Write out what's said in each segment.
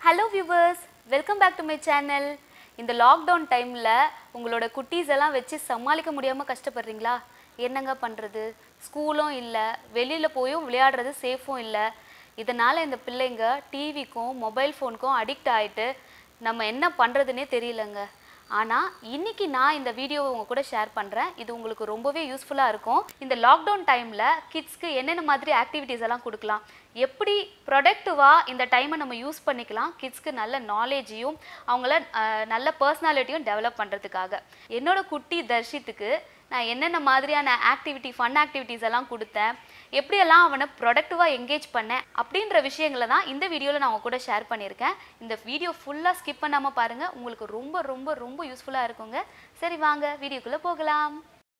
Hello viewers welcome back to my channel இந்த lockdown டைமில் உங்களோட குட்டீஸ் எல்லாம் வச்சு சமாளிக்க முடியாமல் கஷ்டப்படுறீங்களா என்னங்க பண்ணுறது ஸ்கூலும் இல்லை வெளியில் போயும் விளையாடுறது சேஃபும் இல்லை இதனால் இந்த பிள்ளைங்க டிவிக்கும் மொபைல் ஃபோனுக்கும் அடிக்ட் ஆகிட்டு நம்ம என்ன பண்ணுறதுனே தெரியலங்க ஆனால் இன்னைக்கு நான் இந்த வீடியோவை உங்க கூட ஷேர் பண்ணுறேன் இது உங்களுக்கு ரொம்பவே யூஸ்ஃபுல்லாக இருக்கும் இந்த லாக்டவுன் டைமில் கிட்ஸ்க்கு என்னென்ன மாதிரி ஆக்டிவிட்டீஸ் எல்லாம் கொடுக்கலாம் எப்படி ப்ரொடக்டிவாக இந்த டைமை நம்ம யூஸ் பண்ணிக்கலாம் கிட்ஸ்க்கு நல்ல நாலேஜையும் அவங்கள அஹ், நல்ல பர்சனாலிட்டியும் டெவலப் பண்ணுறதுக்காக என்னோட குட்டி தர்ஷித்துக்கு நான் என்னென்ன மாதிரியான ஆக்டிவிட்டி ஃபன் ஆக்டிவிட்டீஸ் எல்லாம் கொடுத்தேன் எப்படியெல்லாம் அவனை ப்ரொடக்டிவாக என்கேஜ் பண்ணேன் அப்படின்ற விஷயங்களை தான் இந்த வீடியோவில் நான் உங்க கூட ஷேர் பண்ணியிருக்கேன் இந்த வீடியோ ஃபுல்லாக ஸ்கிப் பண்ணாமல் பாருங்கள் உங்களுக்கு ரொம்ப ரொம்ப ரொம்ப யூஸ்ஃபுல்லாக இருக்குங்க சரி வாங்க வீடியோக்குள்ளே போகலாம்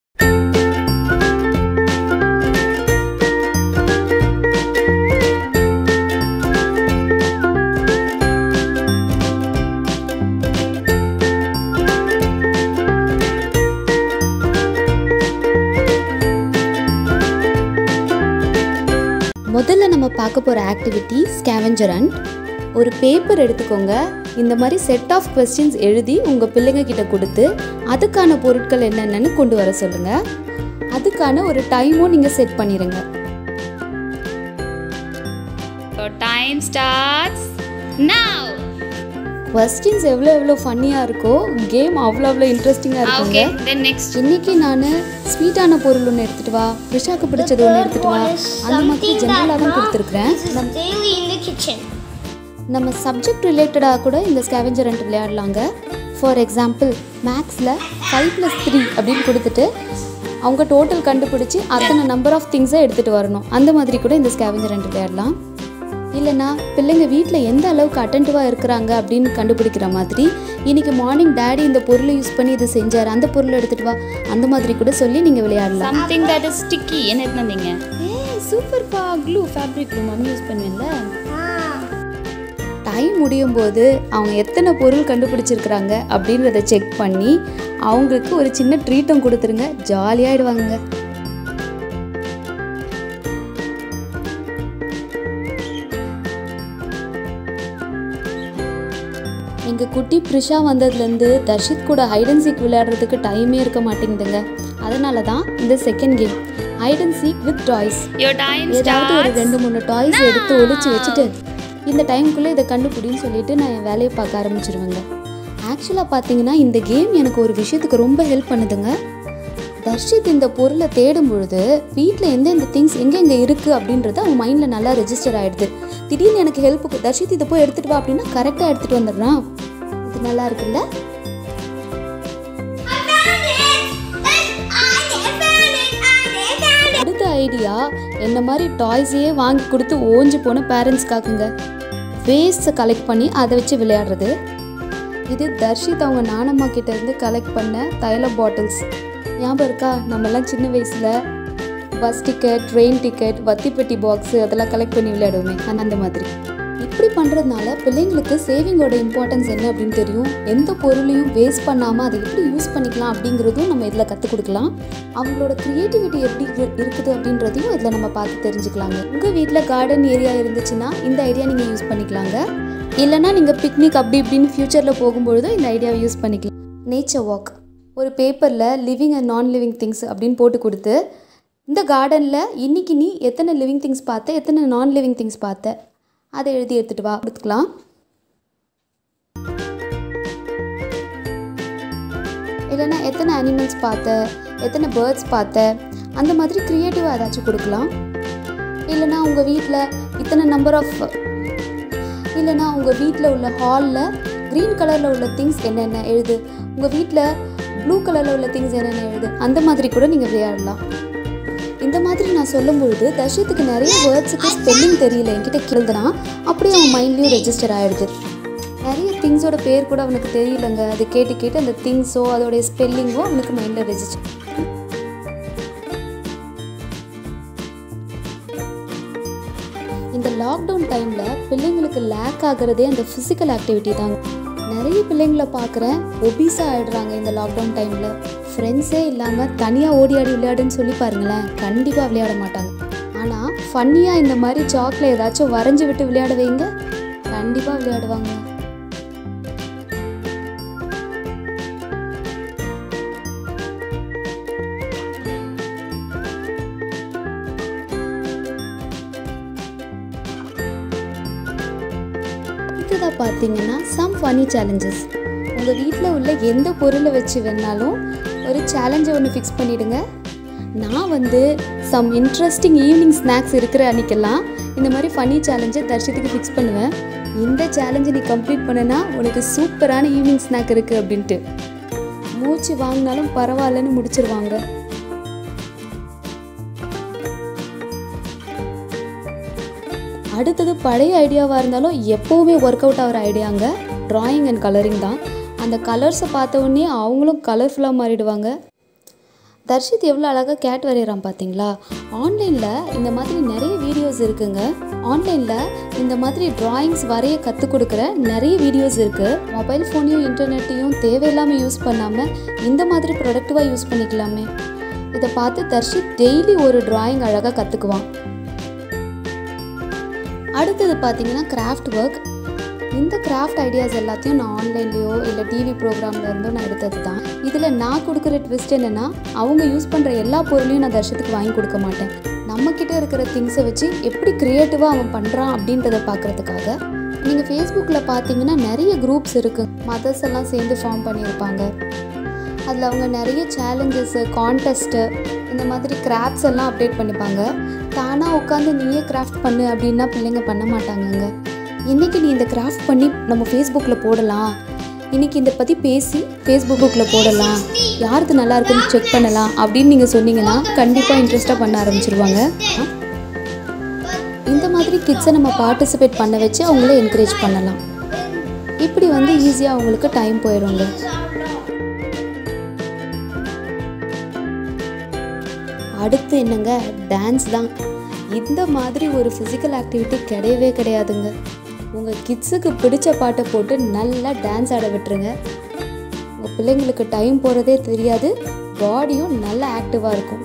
முதல்ல நம்ம பார்க்க போகிற ஆக்டிவிட்டி ஸ்கேவெஞ்சர் அண்ட் ஒரு பேப்பர் எடுத்துக்கோங்க இந்த மாதிரி செட் ஆஃப் கொஸ்டின்ஸ் எழுதி உங்கள் பிள்ளைங்க கிட்ட கொடுத்து அதுக்கான பொருட்கள் என்னென்னு கொண்டு வர சொல்லுங்கள் அதுக்கான ஒரு டைமும் நீங்கள் செட் பண்ணிடுங்க டைம் ஸ்டார்ட்ஸ் நவ் கொஸ்டின்ஸ் எவ்வளோ எவ்வளோ ஃபன்னியாக இருக்கோ கேம் அவ்வளோ அவ்வளோ இன்ட்ரெஸ்டிங்காக இருக்குங்க தென் நெக்ஸ்ட் இன்னைக்கு நான் ஸ்வீட்டான பொருள் ஒன்று எடுத்துகிட்டு வா ரிஷாக்கு பிடிச்சது ஒன்று எடுத்துகிட்டு வா அந்த மாதிரி ஜென்ரலாக தான் கொடுத்துருக்குறேன் This is daily in the kitchen. நம்ம சப்ஜெக்ட் ரிலேட்டடாக கூட இந்த ஸ்கேவெஞ்சர் அண்ட் விளையாடலாங்க ஃபார் எக்ஸாம்பிள் மேக்ஸில் ஃபைவ் ப்ளஸ் த்ரீ அப்படின்னு கொடுத்துட்டு அவங்க டோட்டல் கண்டுபிடிச்சி அத்தனை நம்பர் ஆஃப் திங்ஸை எடுத்துகிட்டு வரணும் அந்த மாதிரி கூட இந்த ஸ்கேவெஞ்சர் அண்ட் விளையாடலாம் இல்லைனா பிள்ளைங்க வீட்டில் எந்த அளவுக்கு அட்டன்டிவாக இருக்கிறாங்க அப்படின்னு கண்டுபிடிக்கிற மாதிரி இன்னைக்கு மார்னிங் டேடி இந்த பொருளை யூஸ் பண்ணி இது செஞ்சார் அந்த பொருளை எடுத்துகிட்டு வா அந்த மாதிரி கூட சொல்லி நீங்கள் விளையாடலாம் சம்திங் தட் இஸ் ஸ்டிக்கி என்ன எடுத்து வந்தீங்க ஏய் சூப்பர்ப்பா glue fabric glue mummy use பண்ணுவேன்ல Ah. டைம் முடியும் போது அவங்க எத்தனை பொருள் கண்டுபிடிச்சிருக்கிறாங்க அப்படின்றத செக் பண்ணி அவங்களுக்கு ஒரு சின்ன ட்ரீட்டும் கொடுத்துருங்க ஜாலியாகிடுவாங்க எங்கள் குட்டி ப்ரிஷா வந்ததுலேருந்து தர்ஷித் கூட ஹைட் அண்ட் சீக் விளையாடுறதுக்கு டைமே இருக்க மாட்டேங்குதுங்க அதனால தான் இந்த second game hide and seek with toys your time ஏதாவது ஒரு ரெண்டு மூணு டாய்ஸ் எடுத்து ஒளிச்சு வச்சுட்டு இந்த டைம்குள்ளே இதை கண்டுபிடின்னு சொல்லிட்டு நான் என் வேலையை பார்க்க ஆரம்பிச்சிருவேங்க ஆக்சுவலாக பார்த்தீங்கன்னா இந்த கேம் எனக்கு ஒரு விஷயத்துக்கு ரொம்ப ஹெல்ப் பண்ணுதுங்க தர்ஷித் இந்த பொருளை தேடும் பொழுது வீட்டில் எந்தெந்த திங்ஸ் எங்கெங்கே இருக்குது அப்படின்றது அவன் மைண்டில் நல்லா ரெஜிஸ்டர் ஆகிடுது திடீர்னு எனக்கு ஹெல்ப்புக்கு தர்ஷித் இதை போய் எடுத்துகிட்டு வா அப்படின்னா கரெக்டாக எடுத்துகிட்டு வந்துடுறான் இது நல்லா இருக்குல்ல I found it! I found it! I found it! அடுத்த ஐடியா என்ன மாதிரி டாய்ஸையே வாங்கி கொடுத்து ஓஞ்சு போன பேரண்ட்ஸ்க்காக்குங்க வேஸ்ட்டை கலெக்ட் பண்ணி அதை வச்சு விளையாடுறது இது தர்ஷித் அவங்க நானம்மா கிட்ட இருந்து கலெக்ட் பண்ண தைல பாட்டில்ஸ் ஞாபகம் இருக்கா நம்மலாம் சின்ன வயசில் பஸ் டிக்கெட் ட்ரெயின் டிக்கெட் வத்திப்பெட்டி பாக்ஸு அதெல்லாம் கலெக்ட் பண்ணி விளையாடுவோமே அந்த- அந்த மாதிரி இப்படி பண்ணுறதுனால பிள்ளைங்களுக்கு சேவிங்கோட இம்பார்ட்டன்ஸ் என்ன அப்படின்னு தெரியும் எந்த பொருளையும் வேஸ்ட் பண்ணாமல் அதை எப்படி யூஸ் பண்ணிக்கலாம் அப்படிங்கிறதும் நம்ம இதில் கற்றுக் கொடுக்கலாம் அவங்களோட க்ரியேட்டிவிட்டி எப்படி இரு- இருக்குது அப்படின்றதையும் இதில் நம்ம பார்த்து தெரிஞ்சுக்கலாங்க உங்கள் வீட்டில் கார்டன் ஏரியா இருந்துச்சுன்னா இந்த ஐடியா நீங்கள் யூஸ் பண்ணிக்கலாங்க இல்லைனா நீங்கள் பிக்னிக் அப்படி இப்படின்னு ஃப்யூச்சரில் போகும்பொழுதும் இந்த ஐடியாவை யூஸ் பண்ணிக்கலாம் நேச்சர் வாக் ஒரு பேப்பரில் living and non living things அப்படின்னு போட்டு கொடுத்து இந்த கார்டனில் இன்னைக்கு நீ எத்தனை லிவிங் திங்ஸ் பார்த்த எத்தனை நான் லிவிங் திங்ஸ் பார்த்த அதை எழுதி எடுத்துகிட்டு வா கொடுத்துக்கலாம் இல்லைன்னா எத்தனை அனிமல்ஸ் பார்த்த எத்தனை பேர்ட்ஸ் பார்த்த அந்த மாதிரி க்ரியேட்டிவாக ஏதாச்சும் கொடுக்கலாம் இல்லைன்னா உங்கள் வீட்டில் இத்தனை நம்பர் ஆஃப் இல்லைன்னா உங்கள் வீட்டில் உள்ள ஹாலில் க்ரீன் கலரில் உள்ள திங்ஸ் என்னென்ன எழுது உங்கள் வீட்டில் ப்ளூ கலரில் உள்ள திங்ஸ் என்னென்ன எழுது அந்த மாதிரி கூட நீங்கள் விளையாடலாம் இந்த மாதிரி நான் சொல்லும்பொழுது தர்ஷத்துக்கு நிறைய வேர்ட்ஸுக்கு ஸ்பெல்லிங் தெரியல என்கிட்ட கேள்துனா அப்படியே அவன் மைண்ட்லேயும் ரெஜிஸ்டர் ஆகிடுது நிறைய திங்ஸோட பேர் கூட அவனுக்கு தெரியலங்க அது கேட்டு கேட்டு அந்த திங்ஸோ அதோடைய ஸ்பெல்லிங்கோ அவனுக்கு மைண்டில் ரெஜிஸ்டர் இந்த லாக்டவுன் டைமில் பிள்ளைங்களுக்கு லேக் ஆகிறதே அந்த ஃபிசிக்கல் ஆக்டிவிட்டி தாங்க நிறைய பிள்ளைங்களை பார்க்குறேன் ஒபீஸாக ஆயிடுறாங்க இந்த லாக்டவுன் டைமில் ஃப்ரெண்ட்ஸே இல்லாமல் தனியாக ஓடி ஆடி விளையாடுன்னு சொல்லி பாருங்களேன் கண்டிப்பாக விளையாட மாட்டாங்க ஆனால் ஃபன்னியாக இந்த மாதிரி சாக்ல ஏதாச்சும் வரைஞ்சி விட்டு விளையாட வைங்க கண்டிப்பாக விளையாடுவாங்க அடுத்ததாக பார்த்தீங்கன்னா சம் ஃபனி சேலஞ்சஸ் உங்கள் வீட்டில் உள்ள எந்த பொருளை வச்சு வேணாலும் ஒரு சேலஞ்சை ஒன்று ஃபிக்ஸ் பண்ணிவிடுங்க நான் வந்து சம் இன்ட்ரெஸ்டிங் ஈவினிங் ஸ்நாக்ஸ் இருக்கிற அன்னைக்கெல்லாம் இந்த மாதிரி ஃபனி சேலஞ்சை தர்ஷத்துக்கு ஃபிக்ஸ் பண்ணுவேன் இந்த சேலஞ்சை நீ கம்ப்ளீட் பண்ணனா உனக்கு சூப்பரான ஈவினிங் ஸ்நாக் இருக்குது அப்படின்ட்டு மூச்சு வாங்கினாலும் பரவாயில்லன்னு முடிச்சிருவாங்க அடுத்தது பழைய ஐடியாவாக இருந்தாலும் எப்போவுமே ஒர்க் அவுட் ஆகிற ஐடியாங்க ட்ராயிங் அண்ட் கலரிங் தான் அந்த கலர்ஸை பார்த்த உடனே அவங்களும் கலர்ஃபுல்லாக மாறிடுவாங்க தர்ஷித் எவ்வளோ அழகாக கேட் வரைகிறான் பார்த்தீங்களா ஆன்லைனில் இந்த மாதிரி நிறைய வீடியோஸ் இருக்குங்க ஆன்லைனில் இந்த மாதிரி டிராயிங்ஸ் வரைய கற்றுக் கொடுக்குற நிறைய வீடியோஸ் இருக்குது மொபைல் ஃபோனையும் இன்டர்நெட்டையும் தேவையில்லாமல் யூஸ் பண்ணாமல் இந்த மாதிரி ப்ரொடக்டிவாக யூஸ் பண்ணிக்கலாமே இதை பார்த்து தர்ஷித் டெய்லி ஒரு டிராயிங் அழகாக கற்றுக்குவான் அடுத்தது பார்த்தீங்கன்னா கிராஃப்ட் ஒர்க் இந்த கிராஃப்ட் ஐடியாஸ் எல்லாத்தையும் நான் ஆன்லைன்லேயோ இல்லை டிவி ப்ரோக்ராம்ல இருந்தோ நான் எடுத்தது தான் இதில் நான் கொடுக்குற ட்விஸ்ட் என்னென்னா அவங்க யூஸ் பண்ணுற எல்லா பொருளையும் நான் தர்ஷத்துக்கு வாங்கி கொடுக்க மாட்டேன் நம்மக்கிட்ட இருக்கிற திங்ஸை வச்சு எப்படி க்ரியேட்டிவாக அவன் பண்ணுறான் அப்படின்றத பார்க்குறதுக்காக நீங்கள் ஃபேஸ்புக்கில் பார்த்தீங்கன்னா நிறைய குரூப்ஸ் இருக்குது மதர்ஸ் எல்லாம் சேர்ந்து ஃபார்ம் பண்ணியிருப்பாங்க அதில் அவங்க நிறைய சேலஞ்சஸ்ஸு கான்டெஸ்ட்டு இந்த மாதிரி கிராஃப்ட்ஸ் எல்லாம் அப்டேட் பண்ணிப்பாங்க தானாக உட்காந்து நீயே கிராஃப்ட் பண்ணு அப்படின்னா பிள்ளைங்க பண்ண மாட்டாங்கங்க இன்றைக்கி நீ இந்த கிராஃப்ட் பண்ணி நம்ம ஃபேஸ்புக்கில் போடலாம் இன்றைக்கி இதை பற்றி பேசி ஃபேஸ்புக் புக்கில் போடலாம் யாருக்கு நல்லா இருக்குன்னு செக் பண்ணலாம் அப்படின்னு நீங்கள் சொன்னீங்கன்னா கண்டிப்பாக இன்ட்ரெஸ்ட்டாக பண்ண ஆரம்பிச்சிருவாங்க இந்த மாதிரி கிட்ஸை நம்ம பார்ட்டிசிபேட் பண்ண வச்சு அவங்கள என்கரேஜ் பண்ணலாம் இப்படி வந்து ஈஸியாக அவங்களுக்கு டைம் போயிடுங்க அடுத்து என்னங்க டான்ஸ் தான் இந்த மாதிரி ஒரு ஃபிசிக்கல் ஆக்டிவிட்டி கிடையவே கிடையாதுங்க உங்கள் கிட்ஸுக்கு பிடிச்ச பாட்டை போட்டு நல்லா டான்ஸ் ஆட விட்டுருங்க உங்கள் பிள்ளைங்களுக்கு டைம் போகிறதே தெரியாது பாடியும் நல்லா ஆக்டிவாக இருக்கும்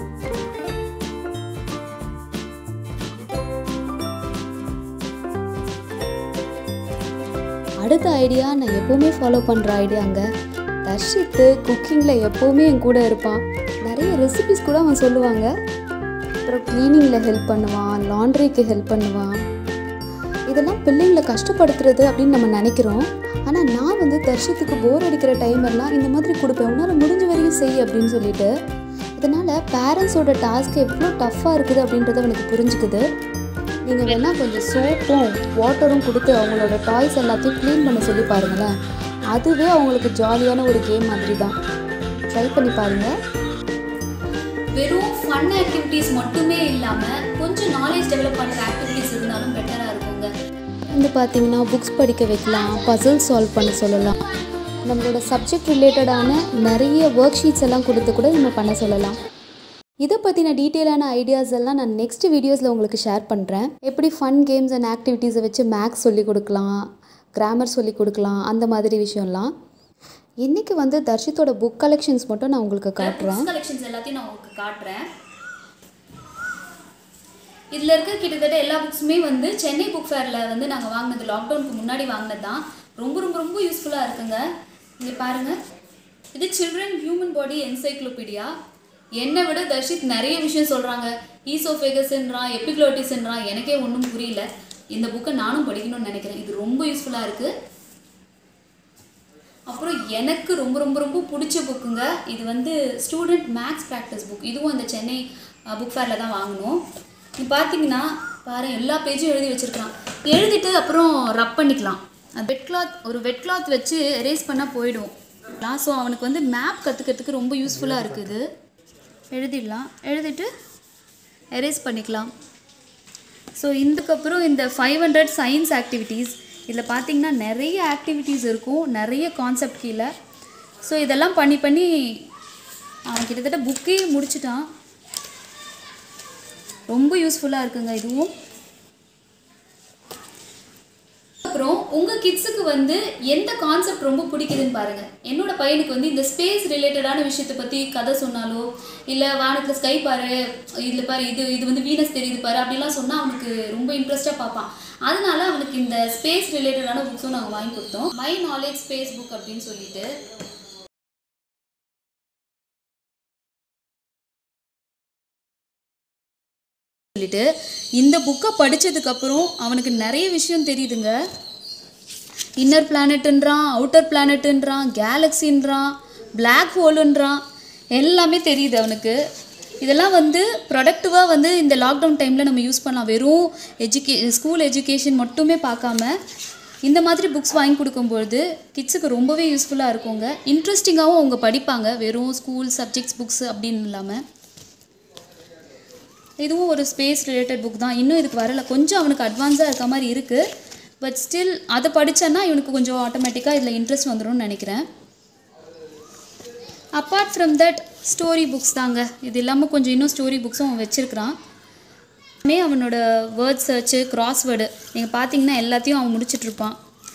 அடுத்த ஐடியா நான் எப்போவுமே ஃபாலோ பண்ணுற ஐடியாங்க தர்ஷித்து குக்கிங்கில் எப்போவுமே என் கூட இருப்பான் நிறைய ரெசிபிஸ் கூட அவன் சொல்லுவாங்க அப்புறம் க்ளீனிங்கில் ஹெல்ப் பண்ணுவான் லாண்ட்ரிக்கு ஹெல்ப் பண்ணுவான் இதெல்லாம் பிள்ளைங்களை கஷ்டப்படுத்துறது அப்படின்னு நம்ம நினைக்கிறோம் ஆனால் நான் வந்து தர்ஷத்துக்கு போர் அடிக்கிற டைம் எல்லாம் இந்த மாதிரி கொடுப்பேன் உன்னால் முடிஞ்ச வரையும் செய் அப்படின்னு சொல்லிட்டு இதனால் பேரண்ட்ஸோட டாஸ்க் எவ்வளோ டஃப்பாக இருக்குது அப்படின்றத அவனுக்கு புரிஞ்சுக்குது நீங்கள் வேணால் கொஞ்சம் சோப்பும் வாட்டரும் கொடுத்து அவங்களோட டாய்ஸ் எல்லாத்தையும் க்ளீன் பண்ண சொல்லி பாருங்களேன் அதுவே அவங்களுக்கு ஜாலியான ஒரு கேம் மாதிரி தான் ட்ரை பண்ணி பாருங்கள் வெறும் ஃபன் ஆக்டிவிட்டீஸ் மட்டுமே இல்லாமல் கொஞ்சம் நாலேஜ் டெவலப் பண்ணுற ஆக்டிவிட்டீஸ் இருந்தாலும் பெட்டராக இருக்குங்க வந்து பார்த்தீங்கன்னா புக்ஸ் படிக்க வைக்கலாம் பசில் சால்வ் பண்ண சொல்லலாம் நம்மளோட சப்ஜெக்ட் ரிலேட்டடான நிறைய ஒர்க் ஷீட்ஸ் எல்லாம் கொடுத்து கூட நம்ம பண்ண சொல்லலாம் இதை பற்றின டீட்டெயிலான ஐடியாஸ் எல்லாம் நான் நெக்ஸ்ட் வீடியோஸில் உங்களுக்கு ஷேர் பண்ணுறேன் எப்படி ஃபன் கேம்ஸ் அண்ட் ஆக்டிவிட்டீஸை வச்சு மேக்ஸ் சொல்லி கொடுக்கலாம் கிராமர் சொல்லி கொடுக்கலாம் அந்த மாதிரி விஷயம்லாம் இன்றைக்கி வந்து தர்ஷித்தோட புக் கலெக்ஷன்ஸ் மட்டும் நான் உங்களுக்கு காட்டுறேன் கலெக்ஷன்ஸ் எல்லாத்தையும் நான் உங்களுக்கு காட்டுறேன் இதில் இருக்க கிட்டத்தட்ட எல்லா புக்ஸுமே வந்து சென்னை புக் ஃபேரில் வந்து நாங்கள் வாங்கினது லாக்டவுனுக்கு முன்னாடி வாங்கினது தான் ரொம்ப ரொம்ப ரொம்ப யூஸ்ஃபுல்லாக இருக்குங்க இங்கே பாருங்கள் இது சில்ட்ரன் ஹியூமன் பாடி என்சைக்ளோபீடியா என்னை விட தர்ஷித் நிறைய விஷயம் சொல்கிறாங்க ஈசோஃபேகஸ்ன்றான் எபிக்ளோட்டிஸ்ன்றான் எனக்கே ஒன்றும் புரியல இந்த புக்கை நானும் படிக்கணும்னு நினைக்கிறேன் இது ரொம்ப யூஸ்ஃபுல்லாக இருக்குது அப்புறம் எனக்கு ரொம்ப ரொம்ப ரொம்ப பிடிச்ச புக்குங்க இது வந்து ஸ்டூடெண்ட் மேக்ஸ் ப்ராக்டிஸ் புக் இதுவும் அந்த சென்னை புக் ஃபேரில் தான் வாங்கினோம் இது பார்த்தீங்கன்னா பாரு எல்லா பேஜும் எழுதி வச்சிருக்கான் எழுதிட்டு அப்புறம் ரப் பண்ணிக்கலாம் வெட் கிளாத் ஒரு வெட் கிளாத் வச்சு எரேஸ் பண்ணால் போயிடும் ஸோ அவனுக்கு வந்து மேப் கற்றுக்கிறதுக்கு ரொம்ப யூஸ்ஃபுல்லாக இருக்குது எழுதிடலாம் எழுதிட்டு எரேஸ் பண்ணிக்கலாம் ஸோ இதுக்கப்புறம் இந்த ஃபைவ் ஹண்ட்ரட் சயின்ஸ் ஆக்டிவிட்டீஸ் இதில் பார்த்தீங்கன்னா நிறைய ஆக்டிவிட்டீஸ் இருக்கும் நிறைய கான்செப்ட் கீழே ஸோ இதெல்லாம் பண்ணி பண்ணி அவன் கிட்டத்தட்ட புக்கே முடிச்சிட்டான் ரொம்ப யூஸ்ஃபுல்லாக இருக்குங்க இதுவும் அப்புறம் உங்கள் கிட்ஸுக்கு வந்து எந்த கான்செப்ட் ரொம்ப பிடிக்குதுன்னு பாருங்கள் என்னோட பையனுக்கு வந்து இந்த ஸ்பேஸ் ரிலேட்டடான விஷயத்தை பற்றி கதை சொன்னாலோ இல்லை வானத்தில் ஸ்கை பாரு இதில் பாரு இது இது வந்து வீனஸ் தெரியுது பாரு அப்படிலாம் சொன்னால் அவனுக்கு ரொம்ப இன்ட்ரெஸ்ட்டாக பார்ப்பான் அதனால அவனுக்கு இந்த ஸ்பேஸ் ரிலேட்டடான புக்ஸும் நாங்கள் வாங்கி கொடுத்தோம் மை நாலேஜ் ஸ்பேஸ் புக் அப்படின்னு சொல்லிட்டு சொல்லிட்டு இந்த புக்கை படித்ததுக்கப்புறம் அவனுக்கு நிறைய விஷயம் தெரியுதுங்க இன்னர் பிளானட்டுன்றான் அவுட்டர் பிளானட்டுன்றான் கேலக்ஸின்றான் பிளாக் ஹோலுன்றான் எல்லாமே தெரியுது அவனுக்கு இதெல்லாம் வந்து ப்ரொடக்டிவாக வந்து இந்த லாக்டவுன் டைமில் நம்ம யூஸ் பண்ணலாம் வெறும் எஜுகே ஸ்கூல் எஜுகேஷன் மட்டுமே பார்க்காம இந்த மாதிரி புக்ஸ் வாங்கி கொடுக்கும்பொழுது கிட்ஸுக்கு ரொம்பவே யூஸ்ஃபுல்லாக இருக்குங்க இன்ட்ரெஸ்டிங்காகவும் அவங்க படிப்பாங்க வெறும் ஸ்கூல் சப்ஜெக்ட்ஸ் புக்ஸ் அப்படின்னு இல்லாமல் இதுவும் ஒரு ஸ்பேஸ் ரிலேட்டட் புக் தான் இன்னும் இதுக்கு வரல கொஞ்சம் அவனுக்கு அட்வான்ஸாக இருக்க மாதிரி இருக்குது பட் ஸ்டில் அதை படித்தான்னா இவனுக்கு கொஞ்சம் ஆட்டோமேட்டிக்காக இதில் இன்ட்ரெஸ்ட் வந்துடும்னு நினைக்கிறேன் apart from that story books தாங்க இது இல்லாமல் கொஞ்சம் இன்னும் ஸ்டோரி புக்ஸும் அவன் வச்சுருக்கிறான் மே அவனோட வேர்ட் சர்ச்சு கிராஸ்வேர்டு நீங்கள் பார்த்தீங்கன்னா எல்லாத்தையும் அவன் முடிச்சிட்ருப்பான்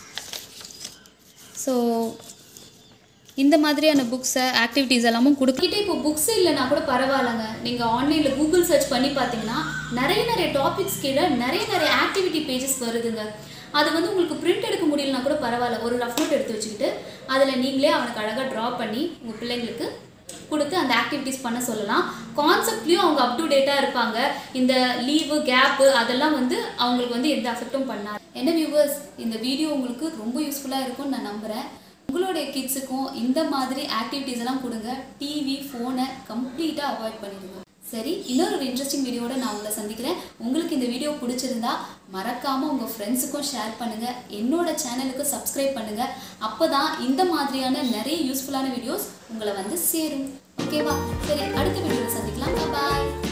ஸோ இந்த மாதிரியான புக்ஸை ஆக்டிவிட்டீஸ் எல்லாமும் கொடுக்கிட்டே இப்போ புக்ஸ் இல்லைனா கூட பரவாயில்லைங்க நீங்கள் ஆன்லைனில் கூகுள் சர்ச் பண்ணி பார்த்தீங்கன்னா நிறைய நிறைய டாபிக்ஸ் கீழே நிறைய நிறைய ஆக்டிவிட்டி பேஜஸ் வருதுங்க அது வந்து உங்களுக்கு பிரிண்ட் எடுக்க முடியலனா கூட பரவாயில்ல ஒரு ரஃப் நோட் எடுத்து வச்சுக்கிட்டு அதில் நீங்களே அவனுக்கு அழகாக ட்ரா பண்ணி உங்கள் பிள்ளைங்களுக்கு கொடுத்து அந்த ஆக்டிவிட்டீஸ் பண்ண சொல்லலாம் கான்செப்ட்லேயும் அவங்க அப் டு டேட்டாக இருப்பாங்க இந்த லீவு கேப்பு அதெல்லாம் வந்து அவங்களுக்கு வந்து எந்த அஃபெக்டும் பண்ணாது என்ன வியூவர்ஸ் இந்த வீடியோ உங்களுக்கு ரொம்ப யூஸ்ஃபுல்லாக இருக்கும்னு நான் நம்புகிறேன் உங்களுடைய கிட்ஸுக்கும் இந்த மாதிரி ஆக்டிவிட்டீஸ் எல்லாம் கொடுங்க டிவி ஃபோனை கம்ப்ளீட்டாக அவாய்ட் பண்ணிடுங்க சரி இன்னொரு ஒரு இன்ட்ரெஸ்டிங் வீடியோட நான் உங்களை சந்திக்கிறேன் உங்களுக்கு இந்த வீடியோ பிடிச்சிருந்தா மறக்காமல் உங்கள் ஃப்ரெண்ட்ஸுக்கும் ஷேர் பண்ணுங்கள் என்னோட சேனலுக்கு சப்ஸ்கிரைப் பண்ணுங்கள் அப்போ தான் இந்த மாதிரியான நிறைய யூஸ்ஃபுல்லான வீடியோஸ் உங்களை வந்து சேரும் ஓகேவா சரி அடுத்த வீடியோவில் சந்திக்கலாம் பாய்